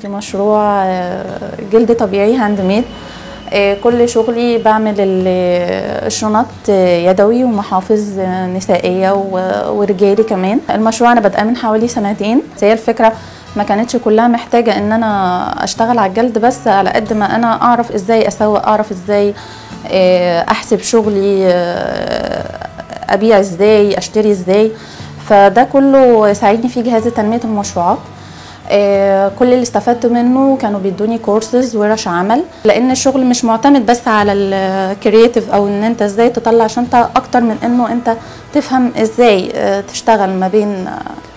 عندي مشروع آه، جلد طبيعي هاند ميد آه، كل شغلي بعمل ال- الشنط آه، يدوي ومحافظ آه، نسائية و- ورجالي كمان المشروع أنا بادئه من حوالي سنتين بس هي الفكرة ما كانتش كلها محتاجة ان انا اشتغل على الجلد بس على قد ما انا اعرف ازاي اسوق اعرف ازاي آه، احسب شغلي آه، ابيع ازاي اشتري ازاي فده كله ساعدني في جهاز تنمية المشروعات آه، كل اللي استفدت منه كانوا بيدوني كورسز ورش عمل لان الشغل مش معتمد بس على الكرييتيف او ان انت ازاي تطلع شنطه اكتر من انه انت تفهم ازاي آه، تشتغل ما بين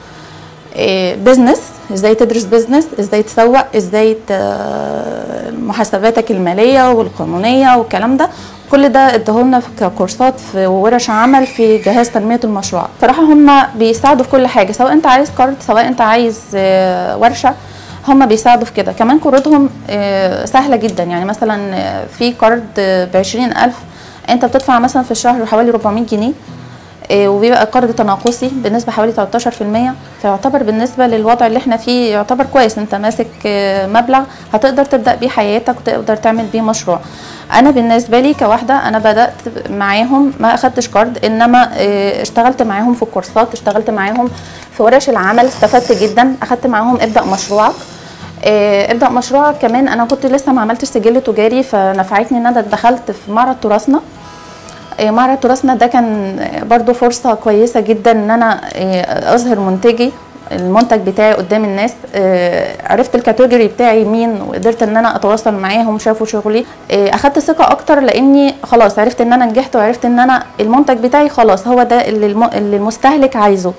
بزنس ازاي تدرس بزنس ازاي تسوق ازاي ت- محاسباتك الماليه والقانونيه والكلام ده كل ده ادهولنا في كورسات في ورش عمل في جهاز تنميه المشروعات صراحه هم بيساعدوا في كل حاجه سواء انت عايز كارد سواء انت عايز آه، ورشه هم بيساعدوا في كده كمان قروضهم آه، سهله جدا يعني مثلا آه، في كارد ب 20000 انت بتدفع مثلا في الشهر حوالي 400 جنيه آه، وبيبقى قرض تناقصي بنسبه حوالي 13% فيعتبر بالنسبه للوضع اللي احنا فيه يعتبر كويس انت ماسك آه، مبلغ هتقدر تبدا بيه حياتك وتقدر تعمل بيه مشروع انا بالنسبه لي كواحده انا بدات معاهم ما اخدتش قرض انما آه، اشتغلت معاهم في الكورسات اشتغلت معاهم في ورش العمل استفدت جدا اخدت معاهم ابدا مشروعك آه، ابدا مشروعك كمان انا كنت لسه ما عملتش سجل تجاري فنفعتني ان انا دخلت في معرض تراثنا آه، معرض تراثنا ده كان آه، برضو فرصة كويسة جدا ان انا آه، اظهر منتجي المنتج بتاعي قدام الناس آه، عرفت الكاتيجوري بتاعي مين وقدرت ان انا اتواصل معاهم شافوا شغلي آه، اخدت ثقة اكتر لاني خلاص عرفت ان انا نجحت وعرفت ان انا المنتج بتاعي خلاص هو ده اللي الم- اللي المستهلك عايزه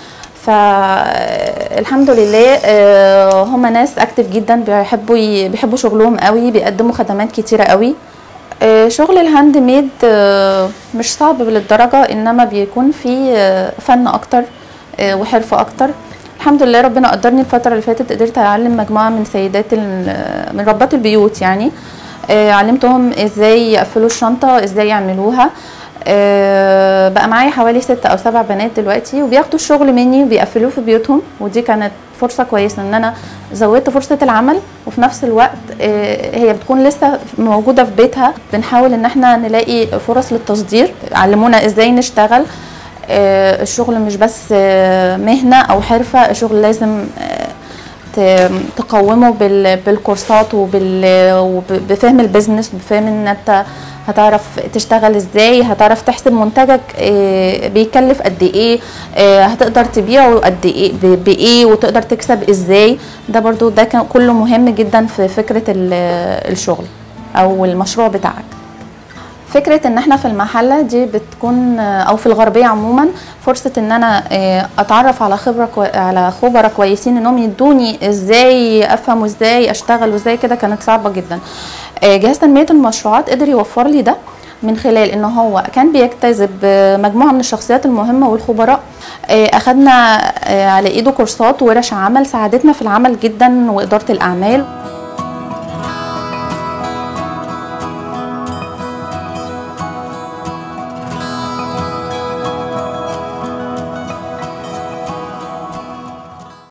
فالحمد لله آه، هم ناس اكتف جدا بيحبوا ي- بيحبوا شغلهم قوي بيقدموا خدمات كتيره قوي آه، شغل الهاند ميد آه، مش صعب للدرجه انما بيكون فيه آه، فن اكتر آه، وحرفه اكتر الحمد لله ربنا قدرني الفتره اللي فاتت قدرت اعلم مجموعه من سيدات ال- من ربات البيوت يعني آه، علمتهم ازاي يقفلوا الشنطه ازاي يعملوها آه، بقى معايا حوالي ستة او سبع بنات دلوقتي وبياخدوا الشغل مني وبيقفلوه في بيوتهم ودي كانت فرصة كويسة ان انا زودت فرصة العمل وفي نفس الوقت آه، هي بتكون لسه موجودة في بيتها بنحاول ان احنا نلاقي فرص للتصدير علمونا ازاي نشتغل آه، الشغل مش بس آه، مهنة او حرفة الشغل لازم آه، ت- تقومه بال- بالكورسات وبال- وبفهم البيزنس بفهم ان انت هتعرف تشتغل ازاي هتعرف تحسب منتجك آه، بيكلف قد ايه آه، هتقدر تبيعه قد ايه ب- بايه وتقدر تكسب ازاي ده برضو ده كان كله مهم جدا في فكرة ال- الشغل او المشروع بتاعك فكرة ان احنا في المحلة دي بتكون او في الغربية عموما فرصة ان انا آه، اتعرف على خبرة كوي... على خبراء كويسين انهم يدوني ازاي افهم وازاي اشتغل وازاي كده كانت صعبة جدا آه، جهاز تنمية المشروعات قدر يوفر لي ده من خلال ان هو كان بيجتذب آه، مجموعة من الشخصيات المهمة والخبراء آه، اخدنا آه، على ايده كورسات وورش عمل ساعدتنا في العمل جدا وادارة الاعمال